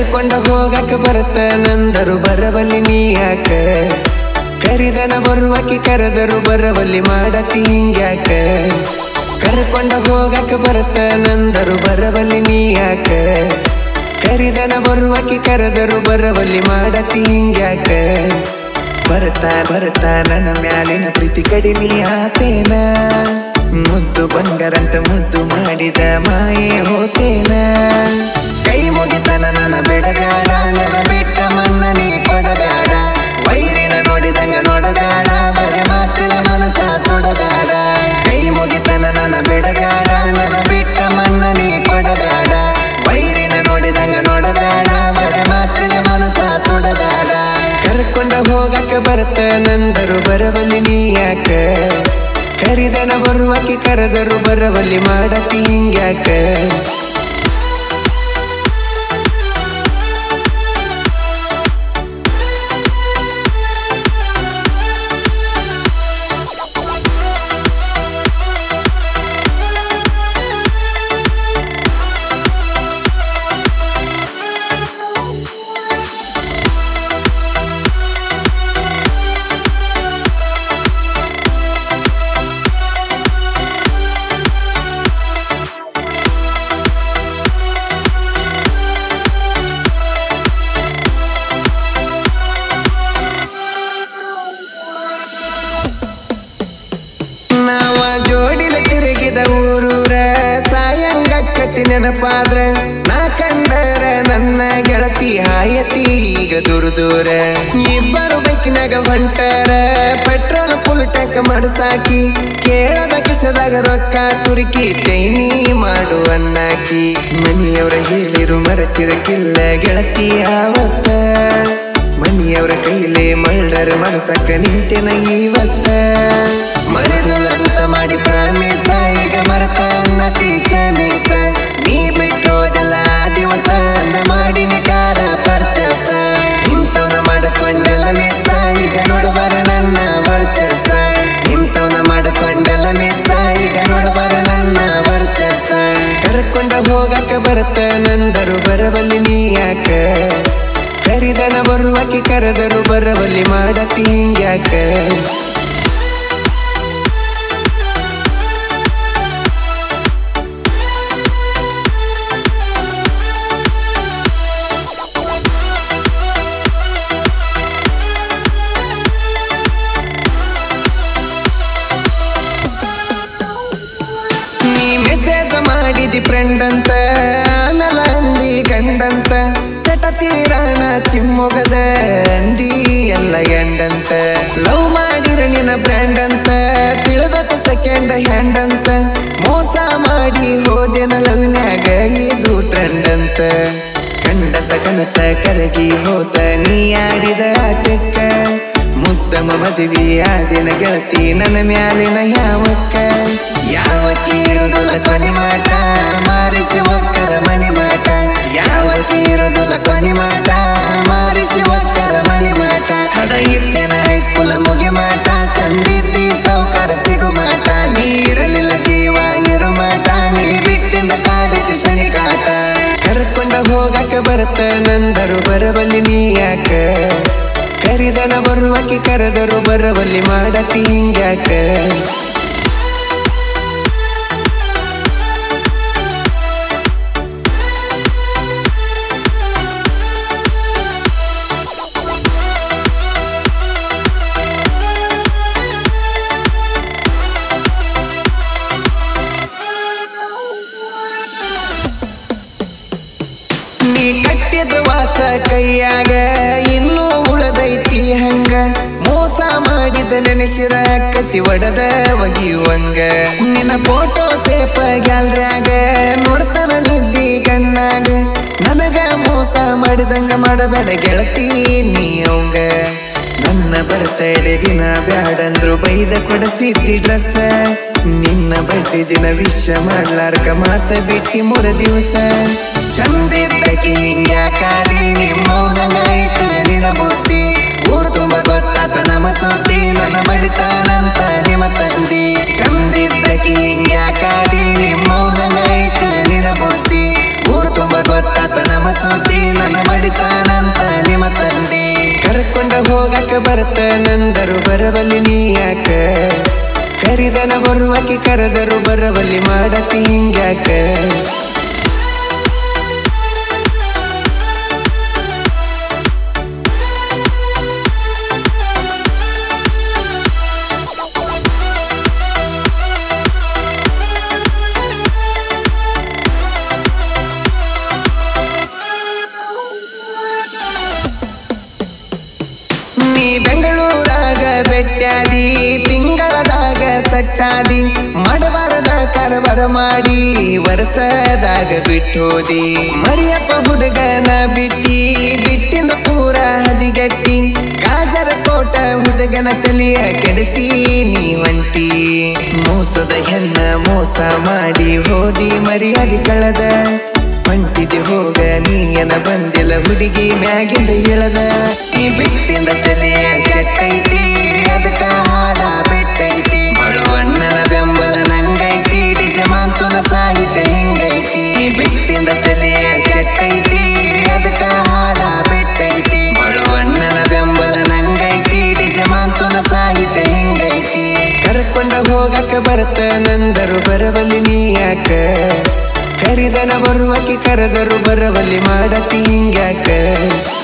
ಕರ್ಕೊಂಡ ಹೋಗಕ ಬರತ್ತ ನಂದರು ಬರವಲ್ಲಿ ನೀ ಯಾಕ ಕರಿದನ ಬರುವಕಿ ಕರೆದರು ಬರವಲ್ಲಿ ಮಾಡತಿ ಹಿಂಗ್ಯಾಕ ಕರ್ಕೊಂಡ ಹೋಗಕ ಬರತ್ತ ನಂದರು ಬರವಲ್ಲಿ ನೀ ಯಾಕ ಕರಿದನ ಬರುವಕಿ ಕರೆದರು ಬರವಲ್ಲಿ ಮಾಡತಿ ಹಿಂಗ್ಯಾಕ ಬರ್ತಾ ಬರ್ತಾ ನನ್ನ ಮ್ಯಾಲಿನ ಪ್ರೀತಿ ಕಡಿಮೆ ಆತೇನ ಮುದ್ದು ಬಂಗಾರಂತ ಮುದ್ದು ಮಾಡಿದ ಮಾಯೆ ಹೋತೇನ ಕೈ ಮುಗಿತನ ನನ್ನ ಬಿಡಬೇಡ ನನ್ನ ಬಿಟ್ಟ ಮನ್ನ ನೀ ಕೊಡಬೇಡ ವೈರಿನ ನೋಡಿದಂಗ ನೋಡಬೇಡ ಬರೆ ಮಾತಿನ ಮನಸ ಸುಡಬೇಡ ಕೈ ಮುಗಿತನ ನನ್ನ ಬಿಡಬೇಡ ನನ್ನ ಬಿಟ್ಟ ಮನ್ನ ನೀ ಕೊಡಬೇಡ ವೈರಿನ ನೋಡಿದಂಗ ನೋಡಬೇಡ ಬರೆ ಮಾತಿನ ಮನಸ ಸುಡಬೇಡ ಕರ್ಕೊಂಡ ಹೋಗಕ ಬರತ್ತ ನಂದರು ಬರವಲ್ಲಿ ನೀ ಯಾಕ ಕರಿದನ ಬರುವಕಿ ಕರೆದರು ಬರವಲ್ಲಿ ಮಾಡತಿ ಹಿಂಗ್ಯಾಕ ನಾವ ಜೋಡಿಲ ತಿರುಗಿದ ಊರೂರ ಸಾಯಂಗಕ್ಕತಿ ನೆನಪಾದ್ರ ನಾ ಕಂಡರ ನನ್ನ ಗೆಳತಿ ಹಾಯತಿ ಈಗ ದೂರ ದೂರ ಇಬ್ಬರು ಬೈಕಿನಾಗ ಹೊಂಟಾರ ಪೆಟ್ರೋಲ್ ಫುಲ್ ಟ್ಯಾಂಕ್ ಮಡಸಾಕಿ ಕೇಳದ ಕಿಸದಾಗ ರೊಕ್ಕ ತುರುಕಿ ಚೈನಿ ಮಾಡುವನ್ನಾಕಿ ಮನೆಯವರ ಹೇಳಿರು ಮರೆತಿರಕಿಲ್ಲ ಗೆಳತಿ ಆವತ್ತ ಮನಿಯವರ ಕೈಲೇ ಮಳ್ಳರ ಮನಸಕ್ಕ ನಿಂತೆನ ಇವತ್ತ ಮರೆದುಲಂತ ಮಾಡಿ ಪ್ರಾಮಿಸ ಈಗ ಮರತ ಅನ್ನತಿ ಕ್ಷಮಿಸ ನೀ ಬಿಟ್ಟೋದಲ್ಲ ಆ ದಿವಸ ಅಂದ ಮಾಡಿನಿ ಕಾರ ಪರ್ಚಸ ಇಂಥವನ ಮಾಡಕೊಂಡೆಲ್ಲ ಮಿಸ ಈಗ ನೋಡಬಾರ ನನ್ನ ವರ್ಚಸ ಇಂಥವನ ಮಾಡಕೊಂಡೆಲ್ಲ ಮಿಸ ಈಗ ನೋಡಬಾರ ನನ್ನ ವರ್ಚಸ ಕರ್ಕೊಂಡ ಹೋಗಕ ಬರತ್ತ ನಂದರು ಬರವಲ್ಲಿ ನೀ ಯಾಕ ಕರಿದನ ಬರುವಕಿ ಕರೆದರು ಬರವಲ್ಲಿ ಮಾಡತಿ ಹಿಂಗ್ಯಾಕ ನೀ ಮೆಸೇಜ್ ಮಾಡಿದಿ ಫ್ರೆಂಡ್ ಅಂತ ಆಮೇಲೆ ಅಂದಿ ಗಂಡಂತ ಚಟ ತೀರಾಣ ಚಿಮ್ಮೊಗದ ಅಂದಿ ಎಲ್ಲ ಎಂಡಂತ ಲವ್ ಮಾಡಿರ ನಿನ್ನ ಬ್ರ್ಯಾಂಡ್ ಅಂತ ತಿಳಿದತ ಸೆಕೆಂಡ್ ಹ್ಯಾಂಡ್ ಅಂತ ಮೋಸ ಮಾಡಿ ಹೋದೆನ ಲವ್ನ್ಯಾಗ ಇದು ಟ್ರೆಂಡ್ ಅಂತ ಕಂಡತ ಕನಸ ಕರಗಿ ಹೋತ ನೀ ಆಡಿದ ಆಟಕ್ಕ ಮುದ್ದಮ ಮದುವೆ ಆದಿನ ಗೆಳತಿ ನನ್ನ ಮ್ಯಾಲಿನ ಯಾವಕ್ಕ ಯಾವತ್ತಿ ಇರುದುಲ ಕೊನಿ ಮಾಟ ಮಾರಿಸಿ ಒಕ್ಕರ ಮನಿ ಮಾಟ ಯಾವತ್ತಿ ಇರುದುಲ ಕೊನಿ ಮಾಟ ಮಾರಿಸಿ ಒಕ್ಕರ ಮನಿ ಮಾಟ ಹಡ ಇತ್ತೇನ ಹೈಸ್ಕೂಲ್ ಮುಗಿ ಮಾಟ ಚಂದಿದ್ದಿ ಸೌಕರ ಸಿಗು ಮಾಟ ನೀ ಇರಲಿಲ್ಲ ಜೀವ ಇರು ಮಾಟ ನೀ ಬಿಟ್ಟಿಂದ ಕಾಲಿದ ಶನಿ ಕಾಟ ಕರ್ಕೊಂಡ ಹೋಗಕ ಬರತ್ತ ನಂದರು ಬರವಲ್ಲಿ ನೀ ಯಾಕ ಕರಿದನ ಬರುವಕಿ ಕರೆದರು ಬರವಲ್ಲಿ ಮಾಡತಿ ಹಿಂಗ್ಯಾಕ ನೀ ಕಟ್ಟಿದ ವಾಚ ಕೈಯಾಗ ಇನ್ನೂ ಉಳದೈತಿ ಹಂಗ ಮೋಸ ಮಾಡಿದ ನೆನೆಸಿರ ಕತಿ ಒಡದ ಒಗಿಯುವಂಗ ನಿನ್ನ ಫೋಟೋ ಸೇಪ ಗ್ಯಾಲ್ರ್ಯಾಗ ನೋಡ್ತಾನ ನಿದ್ದಿ ಗಣ್ಣಾಗ ನನಗ ಮೋಸ ಮಾಡಿದಂಗ ಮಾಡಬೇಡ ಗೆಳತಿ ನೀ ಅವಂಗ ನನ್ನ ಬರ್ತಡೆ ದಿನ ಬ್ಯಾಡಂದ್ರು ಬೈದ ಕೊಡಸಿದ್ದಿ ಡ್ರೆಸ್ ನಿನ್ನ ಬಡ್ಡಿ ದಿನ ವಿಷ ಮಾಡ್ಲಾರ್ಕ ಮಾತ ಬಿಟ್ಟಿ ಮೂರ ದಿವಸ ಚಂದಿದ್ದಕಿ ಹಿಂಗ್ಯಾಕಾದಿ ನಿಮ್ಮವನಂಗಾಯ್ತು ನಿನ್ನ ಬುದ್ಧಿ ಊರು ತುಂಬ ಗೊತ್ತಾತ ನಮ್ಮ ಸುದ್ದಿ ನನ್ನ ಬಡಿತಾನಂತ ನಿಮ್ಮ ತಂದಿ ಚಂದಿದ್ದಕಿ ಹಿಂಗ್ಯಾಕಾದಿ ನಿಮ್ಮವನಂಗಾಯ್ತು ನಿನ್ನ ಬುದ್ಧಿ ಊರು ತುಂಬ ಗೊತ್ತಾತ ನಮ್ಮ ಸುದ್ದಿ ನನ್ನ ಮಡಿತಾನಂತ ನಿಮ್ಮ ತಂದೆ ಕರ್ಕೊಂಡ ಹೋಗಕ ಬರ್ತನಂದರು ಬರವಲ್ಲಿ ನೀ ಯಾಕ ಕರಿದನ ಬರುವಕ್ಕೆ ಕರೆದರು ಬರವಲ್ಲಿ ಮಾಡತಿ ಹಿಂಗ್ಯಾಕ ನೀ ಬೆಂಗಳೂರಾಗ ಬೆಟ್ಟಾದಿ ತಿಂಗಳದಾಗ ಸಟ್ಟಾದಿ ಮಾಡಬಾರದ ಕರಬರ ಮಾಡಿ ವರ್ಷದಾಗ ಬಿಟ್ಟೋದಿ ಮರಿಯಪ್ಪ ಹುಡುಗನ ಬಿಟ್ಟಿ ಬಿಟ್ಟಿಂದ ಪೂರ ಹದಿಗಟ್ಟಿ ಕಾಜರ ಕೋಟ ಹುಡುಗನ ತಲಿಯ ಕೆಡಿಸಿ ನೀ ಒಂಟಿ ಮೋಸದ ಹೆಣ್ಣ ಮೋಸ ಮಾಡಿ ಹೋದಿ ಮರ್ಯಾದೆ ಕಳೆದ ಹೊಂಟಿದೆ ಹೋಗ ನೀಯನ ಬಂದಿಲ್ಲ ಹುಡುಗಿ ಮ್ಯಾಗಿಂದ ಇಳದ ಈ ಬಿಟ್ಟಿಂದ ತಲೆಯ ಕೆಟ್ಟೈತಿ ಅದಕ್ಕ ಹಾಡ ಬಿಟ್ಟೈತಿ ಬಡವಣ್ಣನ ಬೆಂಬಲ ನಂಗೈತಿ ನಿಜಮಾಂತನ ಸಾಹಿತ್ಯ ಹಿಂಗೈತಿ ಈ ಬಿಟ್ಟಿಂದ ತಲೆಯ ಕೆಟ್ಟೈತಿ ಅದಕ್ಕ ಹಾಡ ಬಿಟ್ಟೈತಿ ಬಡವಣ್ಣನ ಬೆಂಬಲ ನಂಗೈತಿ ನಿಜಮಾಂತನ ಸಾಹಿತ್ಯ ಹಿಂಗೈತಿ ಕರ್ಕೊಂಡ ಹೋಗಕ ಬರ್ತನಂದರು ಬರವಲ್ಲಿ ನೀ ಯಾಕ ಕರಿದನ ಬರುವಕ್ಕೆ ಕರೆದರು ಬರವಲ್ಲಿ ಮಾಡತಿ ಹಿಂಗ್ಯಾಕ